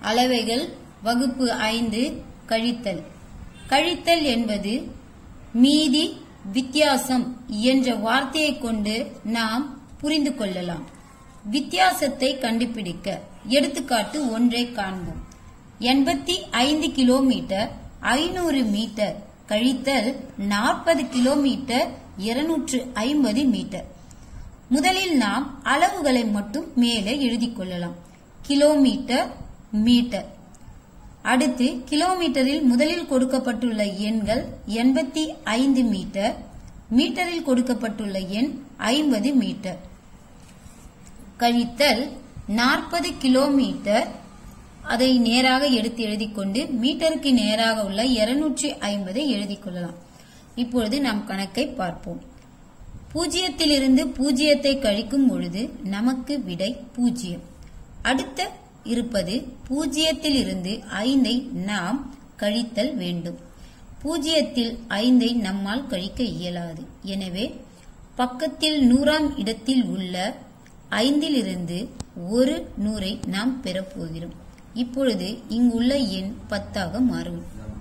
அளவைகள் வகுப்பு ஐந்து கழித்தல் கழித்தல் என்பது மீதி வித்தியாசம் என்ற வார்த்தையை கொண்டு நாம் புரிந்து கொள்ளலாம் வித்தியாசத்தை கண்டுபிடிக்க எடுத்துக்காட்டு ஒன்றை காண்போம் எண்பத்தி ஐந்து கிலோமீட்டர் ஐநூறு மீட்டர் கழித்தல் நாற்பது கிலோமீட்டர் இருநூற்று ஐம்பது மீட்டர் முதலில் நாம் அளவுகளை மட்டும் மேலே எழுதிக் கொள்ளலாம் கிலோமீட்டர் மீட்டர் அடுத்து கிலோமீட்டரில் முதலில் கொடுக்கப்பட்டுள்ள எண்கள் எண்பத்தி ஐந்து மீட்டர் மீட்டரில் கொடுக்கப்பட்டுள்ள எண் ஐம்பது மீட்டர் கழித்தல் நாற்பது கிலோமீட்டர் அதை நேராக எடுத்து எழுதிக் கொண்டு மீட்டருக்கு நேராக உள்ள இருநூற்றி ஐம்பதை எழுதிக் கொள்ளலாம் இப்பொழுது நாம் கணக்கை பார்ப்போம் பூஜ்ஜியத்திலிருந்து பூஜ்ஜியத்தை கழிக்கும் பொழுது நமக்கு விடை பூஜ்ஜியம் அடுத்த இருப்பது பூஜ்ஜியத்திலிருந்து ஐந்தை நாம் கழித்தல் வேண்டும் பூஜ்ஜியத்தில் ஐந்தை நம்மால் கழிக்க இயலாது எனவே பக்கத்தில் நூறாம் இடத்தில் உள்ள ஐந்திலிருந்து ஒரு நூறை நாம் பெறப்போகிறோம் இப்பொழுது இங்குள்ள எண் பத்தாக மாறும்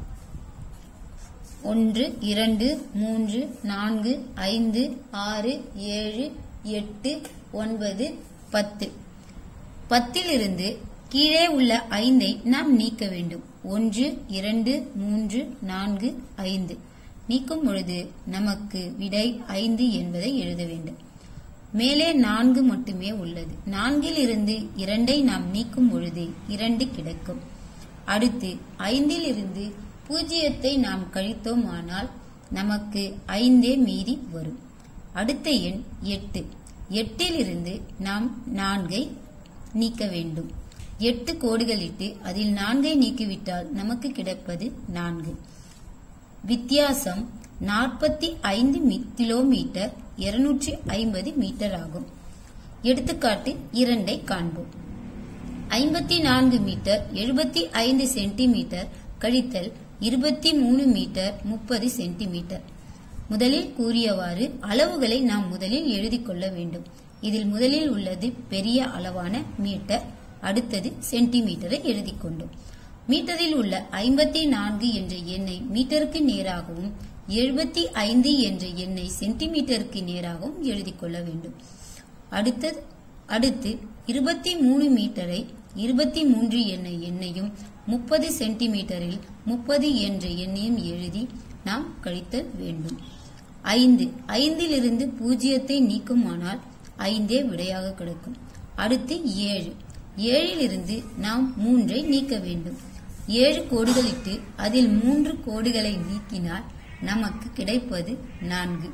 ஒன்று இரண்டு மூன்று நான்கு ஐந்து ஆறு ஏழு எட்டு ஒன்பது பத்து பத்திலிருந்து கீழே உள்ள ஐந்தை நாம் நீக்க வேண்டும் ஒன்று இரண்டு மூன்று நான்கு ஐந்து நீக்கும் பொழுது நமக்கு விடை ஐந்து என்பதை எழுத வேண்டும் மேலே நான்கு மட்டுமே உள்ளது நான்கில் இருந்து இரண்டை நாம் நீக்கும் பொழுது இரண்டு கிடைக்கும் அடுத்து ஐந்தில் இருந்து பூஜ்ஜியத்தை நாம் கழித்தோமானால் நமக்கு ஐந்தே மீதி வரும் அடுத்த எண் எட்டு எட்டிலிருந்து நாம் நான்கை நீக்க வேண்டும் எட்டு கோடுகளிட்டு அதில் நான்கை நீக்கிவிட்டால் நமக்கு கிடைப்பது நான்கு வித்தியாசம் நாற்பத்தி ஐந்து கிலோமீட்டர் இருநூற்றி ஐம்பது மீட்டர் ஆகும் எடுத்துக்காட்டு இரண்டை காண்போம் ஐம்பத்தி நான்கு மீட்டர் எழுபத்தி ஐந்து சென்டிமீட்டர் கழித்தல் இருபத்தி மூணு மீட்டர் முப்பது சென்டிமீட்டர் முதலில் கூறியவாறு அளவுகளை நாம் முதலில் எழுதிக் கொள்ள வேண்டும் இதில் முதலில் உள்ளது பெரிய அளவான மீட்டர் அடுத்தது சென்டிமீட்டரை எழுதிக் கொண்டோம் மீட்டரில் உள்ள ஐம்பத்தி நான்கு என்ற எண்ணை மீட்டருக்கு நேராகவும் எழுபத்தி ஐந்து என்ற எண்ணை சென்டிமீட்டருக்கு நேராகவும் எழுதிக் கொள்ள வேண்டும் அடுத்தது அடுத்து இருபத்தி மூணு மீட்டரை இருபத்தி மூன்று என்ற எண்ணையும் முப்பது சென்டிமீட்டரில் முப்பது என்ற எண்ணையும் எழுதி நாம் கழித்தல் வேண்டும் ஐந்து ஐந்திலிருந்து பூஜ்ஜியத்தை நீக்குமானால் ஐந்தே விடையாக கிடைக்கும் அடுத்து ஏழு ஏழிலிருந்து நாம் மூன்றை நீக்க வேண்டும் ஏழு கோடுகளிட்டு அதில் மூன்று கோடுகளை நீக்கினால் நமக்கு கிடைப்பது நான்கு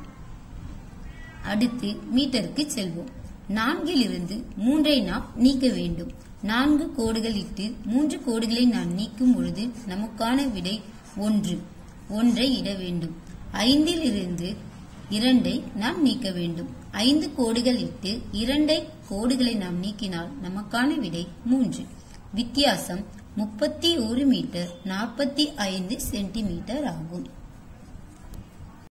அடுத்து மீட்டருக்கு செல்வோம் நான்கிலிருந்து மூன்றை நாம் நீக்க வேண்டும் நான்கு கோடுகள் இட்டு மூன்று கோடுகளை நாம் நீக்கும் பொழுது நமக்கான விடை ஒன்று ஒன்றை இட வேண்டும் ஐந்தில் இருந்து இரண்டை நாம் நீக்க வேண்டும் ஐந்து கோடுகள் இட்டு இரண்டை கோடுகளை நாம் நீக்கினால் நமக்கான விடை மூன்று வித்தியாசம் முப்பத்தி ஒரு மீட்டர் நாற்பத்தி ஐந்து சென்டிமீட்டர் ஆகும்